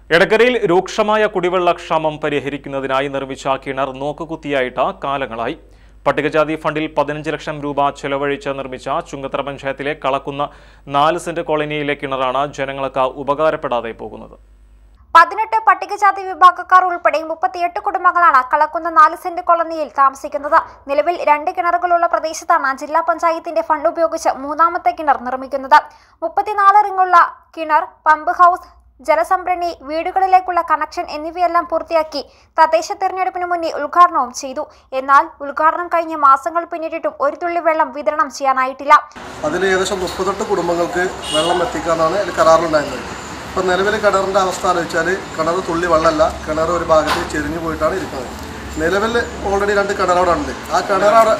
എടക്കരയിൽ രൂക്ഷമായ കുടിവെള്ള ക്ഷാമം പരിഹരിക്കുന്നതിനായി നിർമ്മിച്ച കിണർ നോക്കുകുത്തിയായിട്ട് കാലങ്ങളായി പട്ടികജാതി ഫണ്ടിൽ പതിനഞ്ച് ലക്ഷം രൂപ ചെലവഴിച്ച് നിർമ്മിച്ച ചുങ്കത്തറ പഞ്ചായത്തിലെ കളക്കുന്ന നാല് സെന്റ് കോളനിയിലെ കിണറാണ് ജനങ്ങൾക്ക് ഉപകാരപ്പെടാതെ പോകുന്നത് പതിനെട്ട് പട്ടികജാതി വിഭാഗക്കാർ ഉൾപ്പെടെ മുപ്പത്തിയെട്ട് കുടുംബങ്ങളാണ് കളക്കുന്ന നാല് സെന്റ് കോളനിയിൽ താമസിക്കുന്നത് നിലവിൽ രണ്ട് കിണറുകളുള്ള പ്രദേശത്താണ് ജില്ലാ പഞ്ചായത്തിന്റെ ഫണ്ട് ഉപയോഗിച്ച് മൂന്നാമത്തെ കിണർ നിർമ്മിക്കുന്നത് മുപ്പത്തിനാല് റിങ്ങുള്ള കിണർ പമ്പ് ഹൗസ് ജലസംഭരണി വീടുകളിലേക്കുള്ള കണക്ഷൻ എന്നിവയെല്ലാം പൂർത്തിയാക്കി തദ്ദേശ തെരഞ്ഞെടുപ്പിന് മുന്നേ ഉദ്ഘാടനവും ചെയ്തു എന്നാൽ ഉദ്ഘാടനം കഴിഞ്ഞ് മാസങ്ങൾ പിന്നിട്ടിട്ടും ഒരു തുള്ളി വെള്ളം വിതരണം ചെയ്യാനായിട്ടില്ല അതിൽ ഏകദേശം മുപ്പത്തെട്ട് കുടുംബങ്ങൾക്ക് വെള്ളം എത്തിക്കാനാണ് അതിൽ കരാറുണ്ടായിരുന്നത് ഇപ്പം നിലവിൽ കിണറിൻ്റെ അവസ്ഥ ആലോചിച്ചാൽ കിണർ തുള്ളി വെള്ളമല്ല കിണർ ഒരു ഭാഗത്ത് ചെരിഞ്ഞു പോയിട്ടാണ് ഇരിക്കുന്നത് നിലവിൽ ഓൾറെഡി രണ്ട് കിണർ അവിടെ ഉണ്ട് ആ കിണർ അവിടെ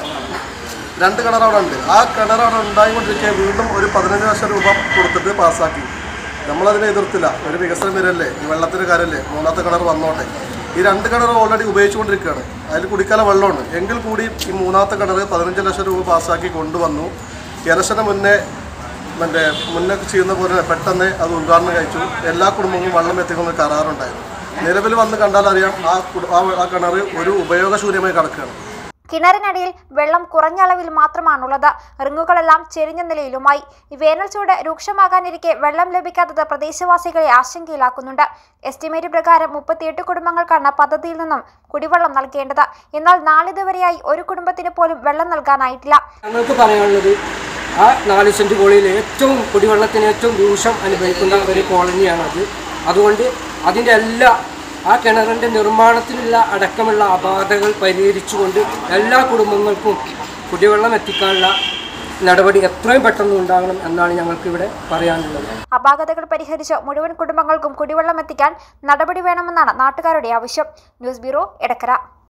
രണ്ട് കിണർ അവിടെ ഉണ്ട് ആ കിണർ അവിടെ ഉണ്ടായിക്കൊണ്ടിരിക്കുക വീണ്ടും ഒരു പതിനഞ്ച് ലക്ഷം രൂപ കൊടുത്തിട്ട് പാസ്സാക്കി നമ്മളതിനെ എതിർത്തില്ല ഒരു വികസനം വരല്ലേ ഈ വെള്ളത്തിൻ്റെ കാര്യമല്ലേ മൂന്നാമത്തെ കിണർ വന്നോട്ടെ ഈ രണ്ട് കിണർ ഓൾറെഡി ഉപയോഗിച്ചുകൊണ്ടിരിക്കുകയാണ് അതിൽ കുടിക്കാല വെള്ളമുണ്ട് എങ്കിൽ കൂടി ഈ മൂന്നാമത്തെ കിണർ പതിനഞ്ച് ലക്ഷം രൂപ പാസ്സാക്കി കൊണ്ടുവന്നു ഇലക്ഷന് മുന്നേ മറ്റേ മുന്നേ ചെയ്യുന്ന പോലെ തന്നെ പെട്ടെന്ന് അത് ഉദ്ഘാടനം കഴിച്ചു എല്ലാ കുടുംബങ്ങളും വെള്ളം എത്തിക്കുന്ന ഒരു കരാറുണ്ടായിരുന്നു നിലവിൽ വന്ന് കണ്ടാൽ അറിയാം ആ കുട- ആ- ആ കിണർ ഒരു ഉപയോഗശൂന്യമായി കിടക്കുകയാണ് കിണറിനടിയിൽ വെള്ളം കുറഞ്ഞ അളവിൽ മാത്രമാണുള്ളത് റിങ്ങുകളെല്ലാം ചെരിഞ്ഞ നിലയിലുമായി വേനൽ ചൂട് രൂക്ഷമാകാനിരിക്കെ വെള്ളം ലഭിക്കാത്തത് പ്രദേശവാസികളെ ആശങ്കയിലാക്കുന്നുണ്ട് എസ്റ്റിമേറ്റ് പ്രകാരം മുപ്പത്തിയെട്ട് കുടുംബങ്ങൾക്കാണ് പദ്ധതിയിൽ നിന്നും കുടിവെള്ളം നൽകേണ്ടത് എന്നാൽ നാളിതുവരെയായി ഒരു കുടുംബത്തിന് പോലും വെള്ളം നൽകാനായിട്ടില്ല ഞങ്ങൾക്ക് പറയാനുള്ളത് ആ നാല് സെൻറ്റ് കോളനിയിൽ ഏറ്റവും കുടിവെള്ളത്തിന് ഏറ്റവും ദൂഷം അനുഭവിക്കുന്ന ഒരു കോളനിയാണത് അതുകൊണ്ട് അതിൻ്റെ എല്ലാ ആ കിണറിൻ്റെ നിർമ്മാണത്തിലുള്ള അടക്കമുള്ള അപാധകൾ പരിഹരിച്ചുകൊണ്ട് എല്ലാ കുടുംബങ്ങൾക്കും കുടിവെള്ളം എത്തിക്കാനുള്ള നടപടി എത്രയും പെട്ടെന്ന് ഉണ്ടാകണം എന്നാണ് ഞങ്ങൾക്കിവിടെ പറയാനുള്ളത് അപാകതകൾ പരിഹരിച്ച് മുഴുവൻ കുടുംബങ്ങൾക്കും കുടിവെള്ളം എത്തിക്കാൻ നടപടി വേണമെന്നാണ് നാട്ടുകാരുടെ ആവശ്യം ന്യൂസ് ബ്യൂറോ എടക്കര